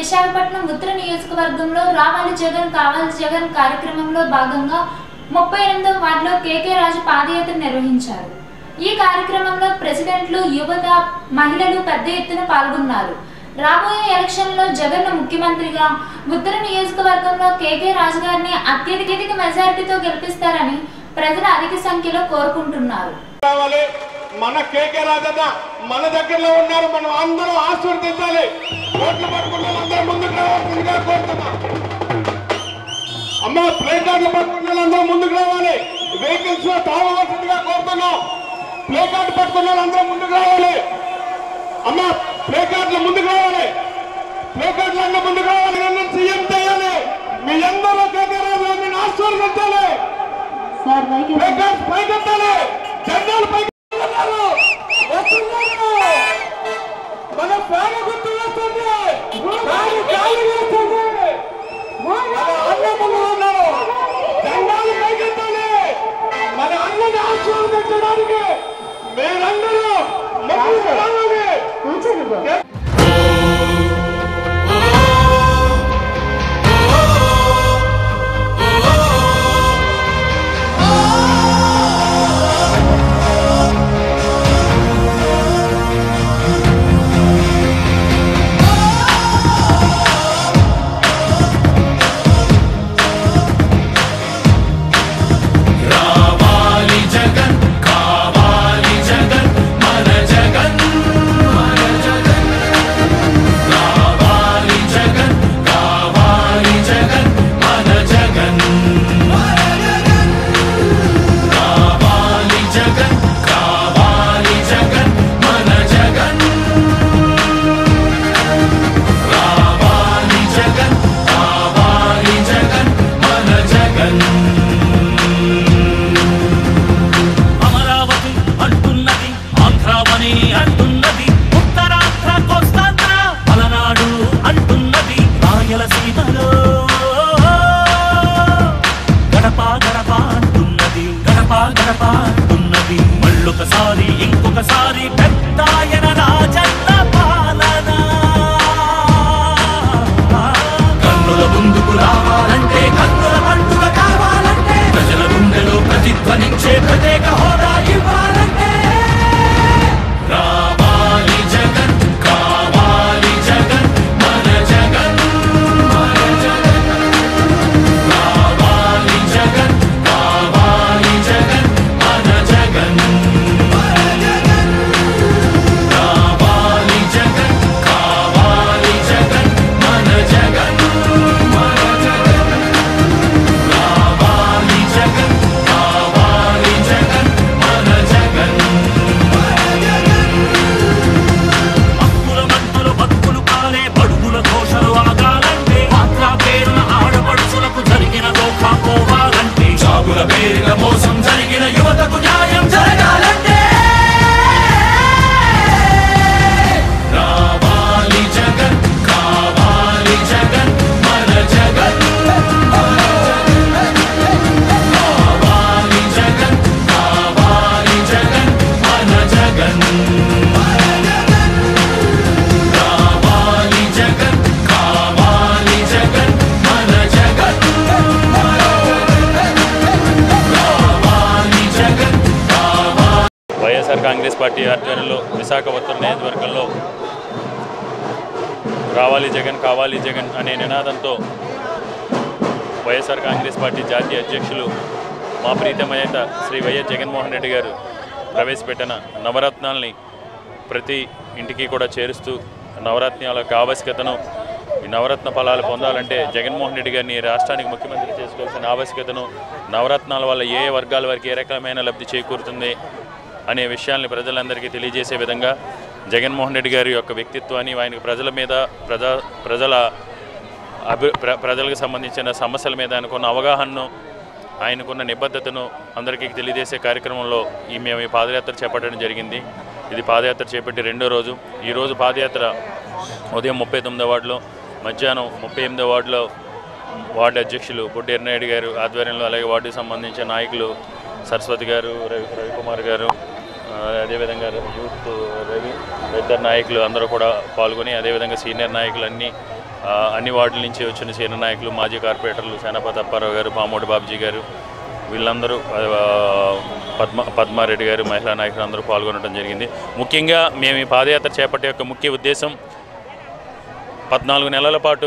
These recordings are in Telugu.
విశాఖపట్నం ఉత్తర నియోజకవర్గంలో రావాలి జగన్ కావాలి జగన్ కార్యక్రమంలో భాగంగా ముప్పై ఎనిమిదవ వార్డులో కేకే రాజు పాదయాత్ర నిర్వహించారు ఈ కార్యక్రమంలో ప్రెసిడెంట్లు యువత మహిళలు పెద్ద ఎత్తున పాల్గొన్నారు రాబోయే ఎలక్షన్లో జగన్ ముఖ్యమంత్రిగా ఉత్తర నియోజకవర్గంలో కేకే రాజు గారిని అత్యధిక మెజారిటీతో గెలిపిస్తారని ప్రజలు అధిక సంఖ్యలో కోరుకుంటున్నారు రావాలి మన కేకే రాజన్న మన దగ్గరలో ఉన్నారు మనం అందరం ఆశీర్వదించాలి ఓట్లు పట్టుకున్న అందరూ ముందుకు రావాల్సిందిగా కోరుతున్నాం అమ్మ ప్లే కార్డులు పట్టుకున్న అందరూ ముందుకు రావాలి వెహికల్స్ లో తాగవలసిందిగా కోరుతున్నాం ప్లే కార్డు పట్టుకున్న అందరూ ముందుకు రావాలి అమ్మ ప్లే కార్డులు ముందుకు రావాలి ప్లే కార్డులు అందరూ ముందుకు రావాలి నన్ను సీఎం చేయాలి మీ అందరూ కేకే రాజు గారిని ఆశీర్వదించాలి సార్ మైక్ పైకి పైకెత్తాలి జెండాలు పైకి వస్తున్నారు వస్తున్నారు మన ఫ్యాన్ గుర్తు వస్తుంది ఫ్యాన్ గాలి వేస్తుంది మన అన్నములు ఉన్నారు జెండాలు పైకెత్తాలి మన అన్నని ఆశీర్వదించడానికి మీరందరూ ముందుకు రావాలి కూర్చోండి రావాలి జగన్ కావాలి జగన్ మన జగన్ మన జగన్ రావాలి జగన్ కావాలి జగన్ మన జగన్ రావాలి జగన్ కావాలి జగన్ మన జగన్ రావాలి జగన్ కావాలి జగన్ మన జగన్ అమరావతి అంటున్నది ఆంధ్రావని అంటున్నది ఉత్తరాంధ్ర కోస్తాంధ్ర పలనాడు అంటున్నది రాయలసీమలో గడప గడప అంటున్నది గడప గడప అంటున్నది మళ్ళొకసారి ఇంకొకసారి పెద్దాయన రాజన్న పాలన కన్నుల ముందుకు రావాలంటే కన్నుల పండుగ కావాలంటే ప్రజల గుండెలో ప్రతిధ్వనించే ప్రత్యేక హోదా ఇవ్వాలంటే రావాలి జగన్ కావాలి జగన్ మన జగన్ మన జగన్ రావాలి జగన్ కావాలి జగన్ మన జగన్ రావాలి జగన్ కావాలి జగన్ మన జగన్ మన జగన్ రావాలి జగన్ కావాలి జగన్ మన జగన్ హక్కుల మంటలు బతుకులు కాలే బడుగుల ఘోషలు ఆగాలంటే మాత్రా పేరున ఆడపడుచులకు జరిగిన దోఖా పోవాలంటే జాబుల పేరిన మోసం జరిగిన యువతకు న్యాయం జరగాలంటే రావాలి జగన్ కావాలి జగన్ మన జగన్ కావాలి జగన్ కావాలి జగన్ మన జగన్ రావాలి జగన్ కావాలి జగన్ మన జగన్ రావాలి జగన్ కావాలి వైఎస్ఆర్ కాంగ్రెస్ పార్టీ ఆధ్వర్యంలో విశాఖ ఉత్తర నియోజకవర్గంలో రావాలి జగన్ కావాలి జగన్ అనే నినాదంతో వైఎస్ఆర్ కాంగ్రెస్ పార్టీ జాతీయ అధ్యక్షులు మా ప్రీతమయ్యేత శ్రీ వైఎస్ జగన్మోహన్ రెడ్డి గారు ప్రవేశపెట్టిన నవరత్నాల్ని ప్రతి ఇంటికి కూడా చేరుస్తూ నవరత్నాల యొక్క ఆవశ్యకతను ఈ నవరత్న ఫలాలు పొందాలంటే జగన్మోహన్ రెడ్డి గారిని ఈ రాష్ట్రానికి ముఖ్యమంత్రి చేసుకోవాల్సిన ఆవశ్యకతను నవరత్నాల వల్ల ఏ ఏ వర్గాల వారికి ఏ రకమైన లబ్ధి చేకూరుతుంది అనే విషయాల్ని ప్రజలందరికీ తెలియజేసే విధంగా జగన్మోహన్ రెడ్డి గారి యొక్క వ్యక్తిత్వాన్ని ఆయనకు ప్రజల మీద ప్రజా ప్రజల అభి ప్ర ప్రజలకు సంబంధించిన సమస్యల మీద ఆయనకున్న అవగాహనను ఆయనకున్న నిబద్ధతను అందరికీ తెలియజేసే కార్యక్రమంలో ఈ మేము ఈ పాదయాత్ర చేపట్టడం జరిగింది ఇది పాదయాత్ర చేపట్టి రెండో రోజు ఈరోజు పాదయాత్ర ఉదయం ముప్పై తొమ్మిదో వార్డులో మధ్యాహ్నం ముప్పై ఎనిమిదో వార్డులో వార్డు అధ్యక్షులు బొడ్డి ఎర్నాయుడు గారు ఆధ్వర్యంలో అలాగే వార్డుకు సంబంధించిన నాయకులు సరస్వతి గారు రవి రవికుమార్ గారు ఆ, అదేవిధంగా యూత్ రవి ఇద్దరు నాయకులు అందరూ కూడా పాల్గొని అదేవిధంగా సీనియర్ నాయకులు అన్నీ ఆ, అన్ని వార్డుల నుంచి వచ్చిన సీనియర్ నాయకులు మాజీ కార్పొరేటర్లు సేనాపతి అప్పారావు గారు పామోడి బాబ్జీ గారు వీళ్ళందరూ ఆ, పద్మ పద్మారెడ్డి గారు మహిళా నాయకులు అందరూ పాల్గొనడం జరిగింది ముఖ్యంగా మేము ఈ పాదయాత్ర చేపట్టే యొక్క ముఖ్య ఉద్దేశం పద్నాలుగు నెలల పాటు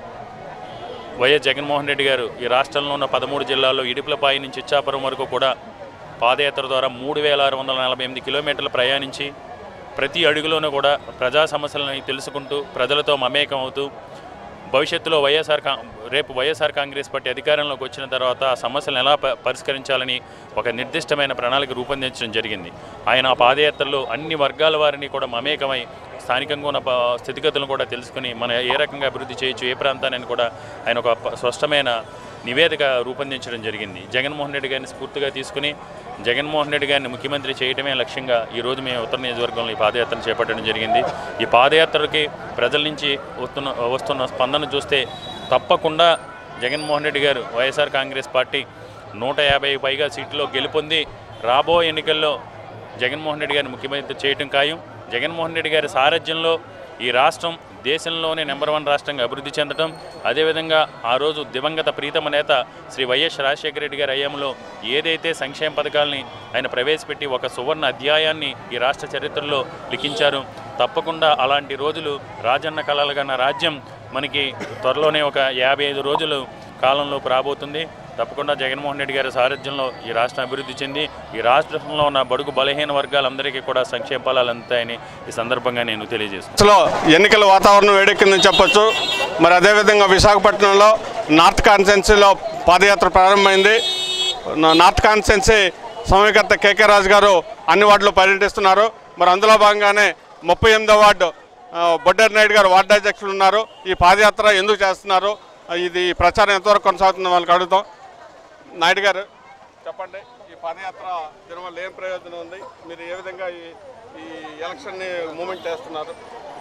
వైఎస్ జగన్మోహన్ రెడ్డి గారు ఈ రాష్ట్రంలో ఉన్న పదమూడు జిల్లాల్లో ఇడుపులపాయి నుంచి ఇచ్చాపురం వరకు కూడా పాదయాత్ర ద్వారా మూడు వేల ఆరు వందల నలభై ఎనిమిది కిలోమీటర్లు ప్రయాణించి ప్రతి అడుగులోనూ కూడా ప్రజా సమస్యలను తెలుసుకుంటూ ప్రజలతో మమేకం అవుతూ భవిష్యత్తులో వైఎస్ఆర్ కా రేపు వైఎస్ఆర్ కాంగ్రెస్ పార్టీ అధికారంలోకి వచ్చిన తర్వాత ఆ సమస్యలను ఎలా ప- పరిష్కరించాలని ఒక నిర్దిష్టమైన ప్రణాళిక రూపొందించడం జరిగింది ఆయన ఆ పాదయాత్రలో అన్ని వర్గాల వారిని కూడా మమేకమై స్థానికంగా ఉన్న ప- స్థితిగతులను కూడా తెలుసుకుని మన ఏ రకంగా అభివృద్ధి చేయొచ్చు ఏ ప్రాంతాన్ని కూడా ఆయన ఒక ప- స్పష్టమైన నివేదిక రూపొందించడం జరిగింది జగన్మోహన్ రెడ్డి గారిని స్ఫూర్తిగా తీసుకుని జగన్మోహన్ రెడ్డి గారిని ముఖ్యమంత్రి చేయడమే లక్ష్యంగా ఈరోజు మేము ఉత్తర నియోజకవర్గంలో ఈ పాదయాత్రను చేపట్టడం జరిగింది ఈ పాదయాత్రకి ప్రజల నుంచి వస్తున్న వస్తున్న స్పందన చూస్తే తప్పకుండా జగన్మోహన్ రెడ్డి గారు వైఎస్ఆర్ కాంగ్రెస్ పార్టీ నూట యాభై పైగా సీట్లో గెలుపొంది రాబో ఎన్నికల్లో జగన్మోహన్ రెడ్డి గారిని ముఖ్యమంత్రి చేయటం ఖాయం జగన్మోహన్ రెడ్డి గారి సారథ్యంలో ఈ రాష్ట్రం దేశంలోనే నెంబర్ వన్ రాష్ట్రంగా అభివృద్ధి చెందడం అదేవిధంగా ఆ రోజు దివంగత ప్రీతమ నేత శ్రీ వైఎస్ రాజశేఖర రెడ్డి గారి హయాంలో ఏదైతే సంక్షేమ పథకాలని ఆయన ప్రవేశపెట్టి ఒక సువర్ణ అధ్యాయాన్ని ఈ రాష్ట్ర చరిత్రలో లిఖించారు తప్పకుండా అలాంటి రోజులు రాజన్న కళలుగన్న రాజ్యం మనకి త్వరలోనే ఒక యాభై ఐదు రోజులు కాలంలో రాబోతుంది తప్పకుండా జగన్మోహన్ రెడ్డి గారి సారథ్యంలో ఈ రాష్ట్రం అభివృద్ధి చెంది ఈ రాష్ట్రంలో ఉన్న బడుగు బలహీన వర్గాలందరికీ కూడా సంక్షేమ ఫలాలు అందుతాయని ఈ సందర్భంగా నేను తెలియజేస్తున్నాను లో ఎన్నికల వాతావరణం వేడెక్కిందని చెప్పొచ్చు మరి అదేవిధంగా విశాఖపట్నంలో నార్త్ కాన్స్టెన్సీలో పాదయాత్ర ప్రారంభమైంది నా- నార్త్ కాన్స్టెన్సీ సమయకర్త కేకే రాజు గారు అన్ని వార్డులో పర్యటిస్తున్నారు మరి అందులో భాగంగానే ముప్పై ఎనిమిదో వార్డు ఆ, బొడ్డేరు నాయుడు గారు వార్డు అధ్యక్షులు ఉన్నారు ఈ పాదయాత్ర ఎందుకు చేస్తున్నారు ఆ, ఇది ప్రచారం ఎంతవరకు కొనసాగుతుందో వాళ్ళకి అడుగుతాం నాయుడు గారు చెప్పండి ఈ పాదయాత్ర దీనివల్ల ఏం ప్రయోజనం ఉంది మీరు ఏ విధంగా ఈ ఈ ఎలక్షన్ని మూమెంట్ చేస్తున్నారు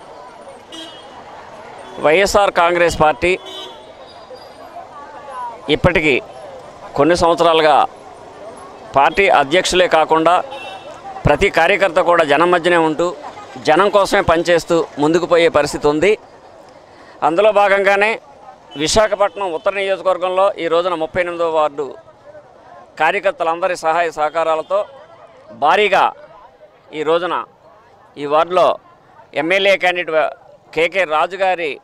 వైఎస్ఆర్ కాంగ్రెస్ పార్టీ ఇప్పటికీ కొన్ని సంవత్సరాలుగా పార్టీ అధ్యక్షులే కాకుండా ప్రతి కార్యకర్త కూడా జనం మధ్యనే ఉంటూ జనం కోసమే పనిచేస్తూ ముందుకు పోయే పరిస్థితి ఉంది అందులో భాగంగానే విశాఖపట్నం ఉత్తర నియోజకవర్గంలో ఈ రోజున ముప్పై ఎనిమిదో వార్డు కార్యకర్తలందరి సహాయ సహకారాలతో భారీగా ఈ రోజున ఈ వార్డులో ఎమ్మెల్యే క్యాండిడేట్ కేకే రాజు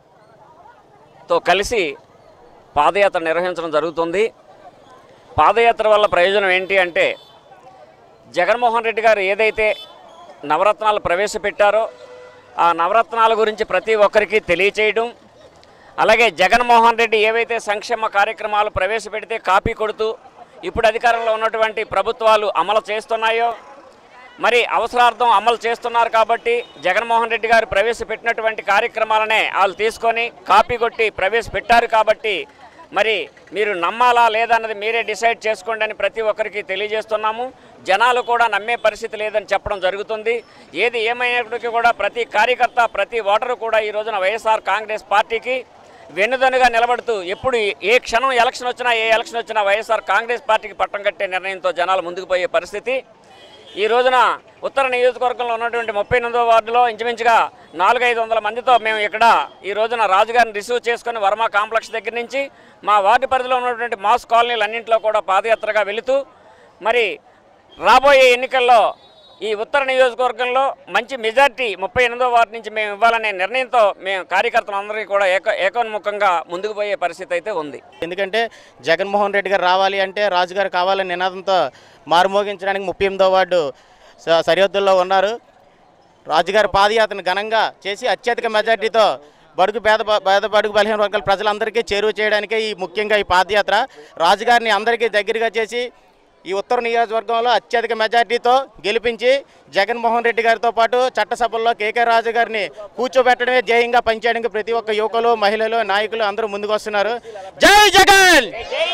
గారితో కలిసి పాదయాత్ర నిర్వహించడం జరుగుతుంది పాదయాత్ర వల్ల ప్రయోజనం ఏంటి అంటే జగన్మోహన్ రెడ్డి గారు ఏదైతే నవరత్నాలు ప్రవేశపెట్టారో ఆ నవరత్నాల గురించి ప్రతి ఒక్కరికి తెలియచేయడం అలాగే జగన్మోహన్ రెడ్డి ఏవైతే సంక్షేమ కార్యక్రమాలు ప్రవేశపెడితే కాపీ కొడుతూ ఇప్పుడు అధికారంలో ఉన్నటువంటి ప్రభుత్వాలు అమలు చేస్తున్నాయో మరి అవసరార్థం అమలు చేస్తున్నారు కాబట్టి జగన్మోహన్ రెడ్డి గారు ప్రవేశపెట్టినటువంటి కార్యక్రమాలనే వాళ్ళు తీసుకొని కాపీ కొట్టి ప్రవేశపెట్టారు కాబట్టి మరి మీరు నమ్మాలా లేదన్నది మీరే డిసైడ్ చేసుకోండి అని ప్రతి ఒక్కరికి తెలియజేస్తున్నాము జనాలు కూడా నమ్మే పరిస్థితి లేదని చెప్పడం జరుగుతుంది ఏది ఏమైనప్పటికీ కూడా ప్రతి కార్యకర్త ప్రతి ఓటరు కూడా ఈ రోజున వైఎస్ఆర్ కాంగ్రెస్ పార్టీకి వెన్నుదన్నుగా నిలబడుతూ ఎప్పుడు ఏ క్షణం ఎలక్షన్ వచ్చినా ఏ ఎలక్షన్ వచ్చినా వైఎస్ఆర్ కాంగ్రెస్ పార్టీకి పట్టం కట్టే నిర్ణయంతో జనాలు ముందుకు పోయే పరిస్థితి ఈ రోజున ఉత్తర నియోజకవర్గంలో ఉన్నటువంటి ముప్పై ఎనిమిదో వార్డులో ఇంచుమించుగా నాలుగైదు వందల మందితో మేము ఇక్కడ ఈ రోజున రాజుగారిని రిసీవ్ చేసుకుని వర్మ కాంప్లెక్స్ దగ్గర నుంచి మా వార్డు పరిధిలో ఉన్నటువంటి మాస్ కాలనీలు అన్నింటిలో కూడా పాదయాత్రగా వెళుతూ మరి రాబోయే ఎన్నికల్లో ఈ ఉత్తర నియోజకవర్గంలో మంచి మెజార్టీ ముప్పై ఎనిమిదో వార్డు నుంచి మేము ఇవ్వాలనే నిర్ణయంతో మేము కార్యకర్తలందరికీ కూడా ఏక ఏకోన్ముఖంగా ముందుకు పోయే పరిస్థితి అయితే ఉంది ఎందుకంటే జగన్మోహన్ రెడ్డి గారు రావాలి అంటే రాజుగారు కావాలనే నినాదంతో మారుమోగించడానికి ముప్పై ఎనిమిదో వార్డు స- సరిహద్దుల్లో ఉన్నారు రాజుగారి పాదయాత్రను ఘనంగా చేసి అత్యధిక మెజార్టీతో బడుగు పేద పేద బడుగు బలహీన వర్గాల ప్రజలందరికీ చేరువ చేయడానికే ఈ ముఖ్యంగా ఈ పాదయాత్ర రాజుగారిని అందరికీ దగ్గరగా చేసి ఈ ఉత్తర నియోజకవర్గంలో అత్యధిక మెజార్టీతో గెలిపించి జగన్మోహన్ రెడ్డి గారితో పాటు చట్టసభల్లో కేకే రాజు గారిని కూర్చోబెట్టడమే ధ్యేయంగా పనిచేయడానికి ప్రతి ఒక్క యువకులు మహిళలు నాయకులు అందరూ ముందుకు వస్తున్నారు జై జగన్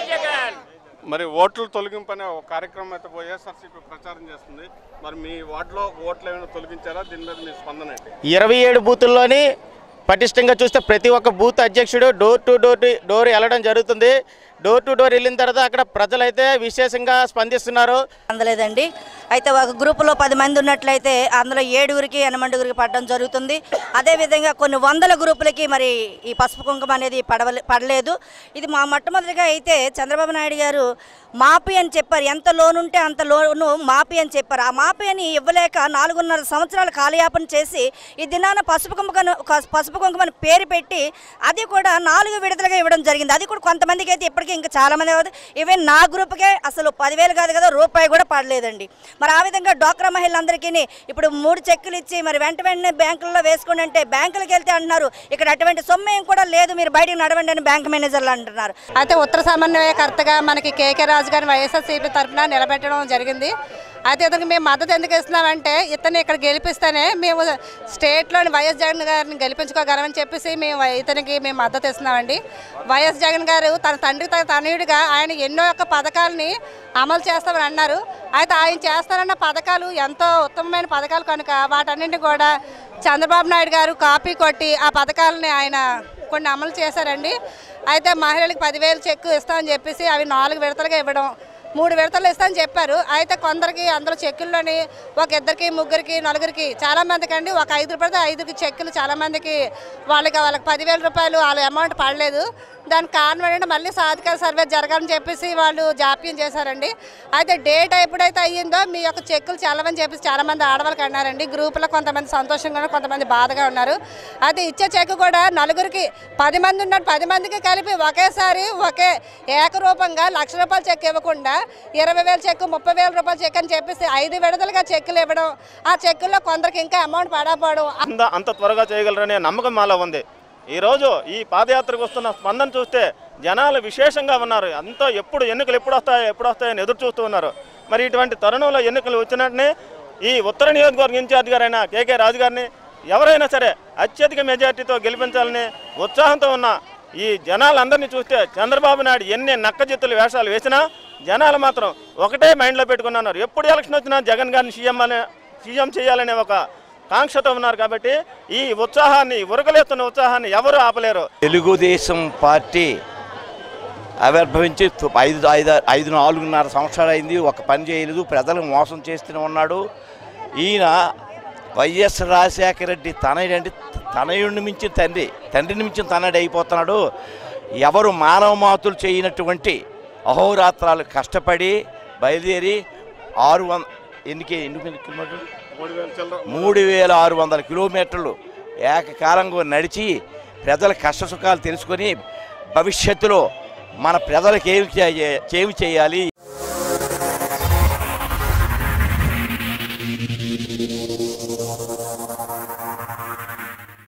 మరి ఓట్లు తొలగింపు అనే ఒక కార్యక్రమం అయితే వైఎస్ఆర్సీపీ ప్రచారం చేస్తుంది మరి మీ వార్డులో ఓట్లు ఏమైనా తొలగించారా దీని మీద మీ స్పందన ఏంటి ఇరవై ఏడు బూతుల్లోని పటిష్టంగా చూస్తే ప్రతి ఒక్క బూత్ అధ్యక్షుడు door to door to door వెళ్ళడం జరుగుతుంది డోర్ టు డోర్ వెళ్ళిన తర్వాత అక్కడ ప్రజలైతే విశేషంగా స్పందిస్తున్నారు అందలేదండి అయితే ఒక గ్రూపులో పది మంది ఉన్నట్లయితే అందులో ఏడుగురికి ఎనమండుగురికి పడడం జరుగుతుంది అదేవిధంగా కొన్ని వందల గ్రూపులకి మరి ఈ పసుపు కుంకుమ అనేది పడవలే పడలేదు ఇది మా మొట్టమొదటిగా అయితే చంద్రబాబు నాయుడు గారు మాపి అని చెప్పారు ఎంత లోన్ ఉంటే అంత లోను మాపి అని చెప్పారు ఆ మాపి అని ఇవ్వలేక నాలుగున్నర సంవత్సరాలు కాలయాపన చేసి ఈ దినాన పసుపు కుంకుమను పసుపు కుంకుమని పేరు పెట్టి అది కూడా నాలుగు విడతలుగా ఇవ్వడం జరిగింది అది కూడా కొంతమందికి అయితే ఇప్పటికీ ఇంకా చాలా మంది అవుతుంది ఈవెన్ నా గ్రూప్కే అసలు పదివేలు కాదు కదా రూపాయి కూడా పడలేదండి మరి ఆ విధంగా డ్వాక్రా మహిళలందరికీ ఇప్పుడు మూడు చెక్కులు ఇచ్చి మరి వెంట వెంటనే బ్యాంకుల్లో వేసుకోండి అంటే బ్యాంకులకు వెళ్తే అంటున్నారు ఇక్కడ అటువంటి సొమ్ము ఏం కూడా లేదు మీరు బయటకు నడవండి అని బ్యాంక్ మేనేజర్లు అంటున్నారు అయితే ఉత్తర సమన్వయకర్తగా మనకి కేకే రాజు గారిని వైఎస్ఆర్సీపీ తరఫున నిలబెట్టడం జరిగింది అయితే ఇతనికి మేము మద్దతు ఎందుకు ఇస్తున్నామంటే ఇతన్ని ఇక్కడ గెలిపిస్తేనే మేము స్టేట్లోని వైఎస్ జగన్ గారిని గెలిపించుకోగలమని చెప్పేసి మేము వై- ఇతనికి మేము మద్దతు ఇస్తున్నామండి వైఎస్ జగన్ గారు తన తండ్రి తన తనయుడిగా ఆయన ఎన్నో యొక్క పథకాలని అమలు చేస్తామని అన్నారు అయితే ఆయన చేస్తారన్న పథకాలు ఎంతో ఉత్తమమైన పథకాలు కనుక వాటన్నింటిని కూడా చంద్రబాబు నాయుడు గారు కాపీ కొట్టి ఆ పథకాలని ఆయన కొన్ని అమలు చేశారండి అయితే మహిళలకు పదివేలు చెక్కు ఇస్తామని చెప్పేసి అవి నాలుగు విడతలుగా ఇవ్వడం మూడు విడతలు ఇస్తామని చెప్పారు అయితే కొందరికి అందులో చెక్కుల్లోని ఒక ఇద్దరికి ముగ్గురికి నలుగురికి చాలా మందికి అండి ఒక ఐదు పడితే ఐదుకి చెక్కులు చాలా మందికి వాళ్ళకి వాళ్ళకి పదివేల రూపాయలు వాళ్ళ అమౌంట్ పడలేదు దానికి కారణం ఏంటంటే మళ్ళీ సాధికార సర్వే జరగాలని చెప్పేసి వాళ్ళు జాప్యం చేశారండి అయితే డేట్ ఎప్పుడైతే అయ్యిందో మీ యొక్క చెక్కులు చాలామని చెప్పేసి చాలామంది ఆడవాళ్ళకి అన్నారండి గ్రూపులో కొంతమంది సంతోషంగా ఉన్నారు కొంతమంది బాధగా ఉన్నారు అయితే ఇచ్చే చెక్ కూడా నలుగురికి పది మంది ఉన్నారు పది మందికి కలిపి ఒకేసారి ఒకే ఏకరూపంగా లక్ష రూపాయల చెక్ ఇవ్వకుండా ఇరవై వేల చెక్ ముప్పై వేల రూపాయల చెక్ అని చెప్పేసి ఐదు విడతలుగా చెక్కులు ఇవ్వడం ఆ చెక్కుల్లో కొందరికి ఇంకా అమౌంట్ పడకపోవడం అంత అంత త్వరగా చేయగలరనే నమ్మకం మాలో ఉంది ఈరోజు ఈ పాదయాత్రకు వస్తున్న స్పందన చూస్తే జనాలు విశేషంగా ఉన్నారు అంతా ఎప్పుడు ఎన్నికలు ఎప్పుడు వస్తాయో ఎప్పుడు వస్తాయని ఎదురు చూస్తూ ఉన్నారు మరి ఇటువంటి తరుణంలో ఎన్నికలు వచ్చినట్టునే ఈ ఉత్తర నియోజకవర్గ ఇన్ఛార్జ్ గారైన కేకే రాజు గారిని ఎవరైనా సరే అత్యధిక మెజార్టీతో గెలిపించాలని ఉత్సాహంతో ఉన్న ఈ జనాలందరినీ చూస్తే చంద్రబాబు నాయుడు ఎన్ని నక్కజిత్తులు వేషాలు వేసినా జనాలు మాత్రం ఒకటే మైండ్లో పెట్టుకున్నారు ఎప్పుడు ఎలక్షన్ వచ్చినా జగన్ గారిని సీఎం అనే సీఎం చేయాలనే ఒక కాంక్షతో ఉన్నారు కాబట్టి ఈ ఉత్సాహాన్ని ఉరకలేస్తున్న ఉత్సాహాన్ని ఎవరు ఆపలేరు తెలుగుదేశం పార్టీ ఆవిర్భవించి తు- ఐదు ఐదు ఐదు నాలుగున్నర సంవత్సరాలు అయింది ఒక పని చేయలేదు ప్రజలకు మోసం చేస్తూనే ఉన్నాడు ఈయన వైఎస్ రాజశేఖర రెడ్డి తనయుడు అంటే తనయుడిని మించిన తండ్రి తండ్రిని మించిన తనయుడు అయిపోతున్నాడు ఎవరు మానవ మాతులు చేయనటువంటి అహోరాత్రాలు కష్టపడి బయలుదేరి ఆరు వంద ఎన్నికి ఎన్ని కిలోమీటర్లు మూడు వేల ఆరు వందల కిలోమీటర్లు ఏకకాలంగా నడిచి ప్రజల కష్ట సుఖాలు తెలుసుకొని భవిష్యత్తులో మన ప్రజలకు ఏమి చేయ- ఏమి చేయాలి